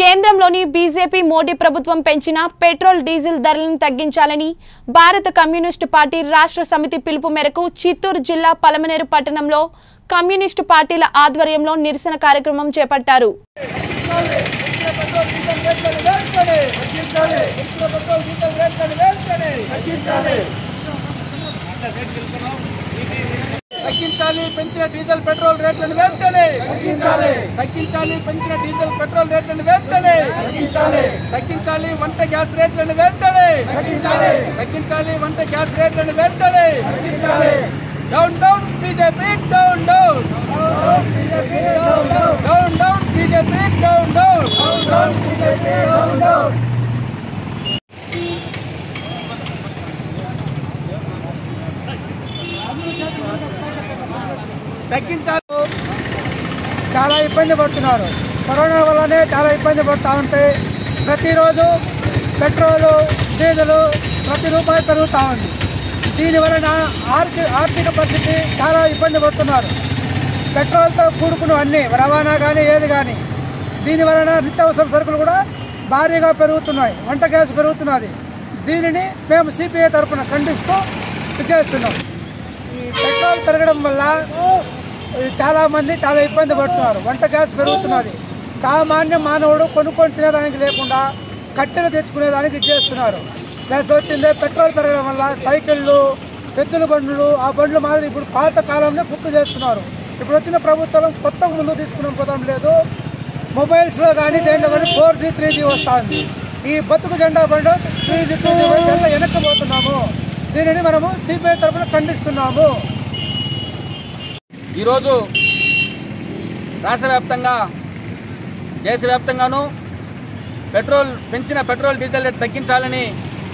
కేంద్రంలోని బీజేపీ మోడీ ప్రభుత్వం పెంచిన పెట్రోల్ డీజిల్ ధరలను తగ్గించాలని భారత కమ్యూనిస్టు పార్టీ రాష్ట్ర సమితి పిలుపు మేరకు చిత్తూరు జిల్లా పలమనేరు పట్టణంలో కమ్యూనిస్టు పార్టీల ఆధ్వర్యంలో నిరసన కార్యక్రమం చేపట్టారు తగ్గించాలి పెంచిన డీజిల్ పెట్రోల్ రేట్లను వెంటనే తగ్గించాలి తగ్గించాలి పెంచిన డీజిల్ పెట్రోల్ రేట్లను వెంటనే తగ్గించాలి తగ్గించాలి వంట గ్యాస్ రేట్లను వెంటనే తగ్గించాలి తగ్గించాలి వంట గ్యాస్ రేట్లను వెంటనే తగ్గించాలి down down BJP down down down down BJP down down down BJP down down తగ్గించాలి చాలా ఇబ్బంది పడుతున్నారు కరోనా వల్లనే చాలా ఇబ్బంది పడుతూ ఉంటే ప్రతిరోజు పెట్రోలు డీజిల్ ప్రతి రూపాయి పెరుగుతూ ఉంది దీని వలన ఆర్థిక ఆర్థిక పరిస్థితి చాలా ఇబ్బంది పడుతున్నారు పెట్రోల్తో కూడుకున్న అన్ని రవాణా కానీ ఏది కానీ దీని వలన నిత్యావసర సరుకులు కూడా భారీగా పెరుగుతున్నాయి వంట గ్యాస్ పెరుగుతున్నది దీనిని మేము సిపిఐ తరఫున ఖండిస్తూ చేస్తున్నాం ఈ పెట్రోల్ పెరగడం వల్ల ఈ చాలా మంది చాలా ఇబ్బంది పడుతున్నారు వంట గ్యాస్ పెరుగుతున్నది సామాన్య మానవుడు కొనుక్కొని తినేదానికి లేకుండా కట్టెలు తెచ్చుకునేదానికి చేస్తున్నారు ప్లస్ వచ్చింది పెట్రోల్ పెరగడం వల్ల సైకిళ్ళు ఎద్దుల బండ్లు ఆ బండ్లు మాదిరి ఇప్పుడు పాత కాలంలో గుర్తు చేస్తున్నారు ఇప్పుడు వచ్చిన ప్రభుత్వం కొత్త ముందు తీసుకుని పోవడం లేదు మొబైల్స్లో కానీ దేంట్లో కానీ ఫోర్ జీ త్రీ జీ వస్తుంది ఈ బతుకు జెండా బండు త్రీ జీ టూ జీ జెండా వెనక్కిపోతున్నాము దీనిని మనము సిపిఐ తరఫున ఖండిస్తున్నాము ఈరోజు రాష్ట్ర వ్యాప్తంగా దేశవ్యాప్తంగాను పెట్రోల్ పెంచిన పెట్రోల్ డీజిల్ రేటు తగ్గించాలని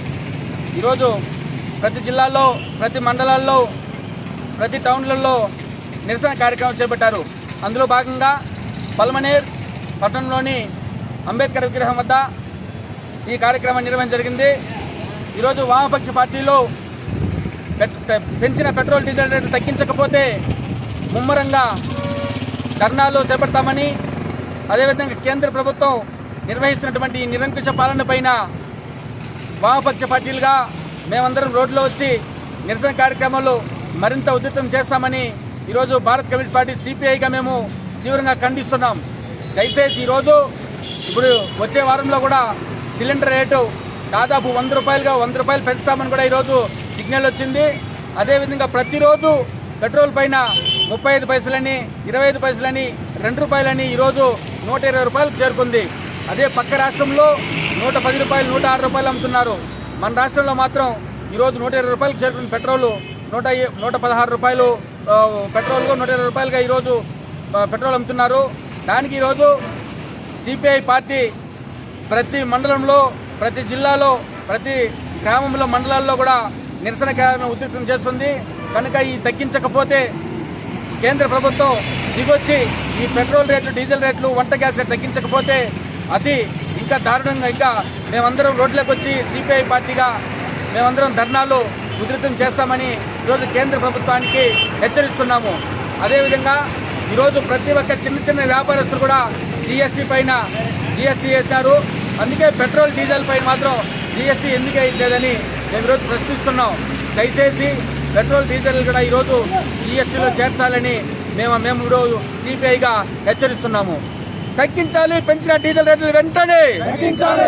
ఈరోజు ప్రతి జిల్లాల్లో ప్రతి మండలాల్లో ప్రతి టౌన్లలో నిరసన కార్యక్రమం చేపట్టారు అందులో భాగంగా పల్మనేర్ పట్టణంలోని అంబేద్కర్ విగ్రహం వద్ద ఈ కార్యక్రమం నిర్వహించడం జరిగింది ఈరోజు వామపక్ష పార్టీలో పెట్- పె- పెంచిన పెట్రోల్ డీజిల్ రేట్లు తగ్గించకపోతే ముమ్మరంగా ధర్నాలు చేపడతామని అదేవిధంగా కేంద్ర ప్రభుత్వం నిర్వహిస్తున్నటువంటి ఈ నిరంకుశ పాలన పైన వామపక్ష పార్టీలుగా మేమందరం రోడ్లో వచ్చి నిరసన కార్యక్రమాలు మరింత ఉధృతం చేస్తామని ఈరోజు భారత్ కమ్యూనిస్ట్ పార్టీ సిపిఐగా మేము తీవ్రంగా ఖండిస్తున్నాం దయచేసి ఈరోజు ఇప్పుడు వచ్చే వారంలో కూడా సిలిండర్ రేటు దాదాపు వంద రూపాయలుగా వంద రూపాయలు పెంచుతామని కూడా ఈరోజు సిగ్నల్ వచ్చింది అదేవిధంగా ప్రతిరోజు పెట్రోల్ పైన ముప్పై ఐదు పైసలని ఇరవై ఐదు పైసలని రెండు రూపాయలని ఈరోజు నూట ఇరవై రూపాయలకు చేరుకుంది అదే పక్క రాష్ట్రంలో నూట పది రూపాయలు నూట ఆరు రూపాయలు అమ్ముతున్నారు మన రాష్ట్రంలో మాత్రం ఈరోజు నూట ఇరవై రూపాయలకు చేరుకున్న పెట్రోల్ నూట ఎ- నూట పదహారు రూపాయలు ఆ, పెట్రోల్ నూట ఇరవై రూపాయలుగా ఈరోజు ఆ, పెట్రోల్ అమ్ముతున్నారు దానికి ఈరోజు సిపిఐ పార్టీ ప్రతి మండలంలో ప్రతి జిల్లాలో ప్రతి గ్రామంలో మండలాల్లో కూడా నిరసన కార్యక్రమం ఉధృతం చేస్తుంది కనుక ఈ తగ్గించకపోతే కేంద్ర ప్రభుత్వం దిగొచ్చి ఈ పెట్రోల్ రేట్లు డీజిల్ రేట్లు వంట గ్యాస్ రేట్లు తగ్గించకపోతే అతి ఇంకా దారుణంగా ఇంకా మేమందరం రోడ్లకు వచ్చి సిపిఐ పార్టీగా మేమందరం ధర్నాలు ఉధృతం చేస్తామని ఈరోజు కేంద్ర ప్రభుత్వానికి హెచ్చరిస్తున్నాము అదేవిధంగా ఈరోజు ప్రతి ఒక్క చిన్న చిన్న వ్యాపారస్తులు కూడా జీఎస్టీ పైన జీఎస్టీ వేసినారు అందుకే పెట్రోల్ డీజిల్ పైన మాత్రం జీఎస్టీ ఎందుకు వేయట్లేదని మేము ఈరోజు ప్రశ్నిస్తున్నాం దయచేసి పెట్రోల్ డీజిల్ కూడా ఈరోజు జీఎస్టీలో చేర్చాలని మేము మేము ఈరోజు సిపిఐగా హెచ్చరిస్తున్నాము తగ్గించాలి పెంచిన డీజిల్ రేట్లు వెంటనే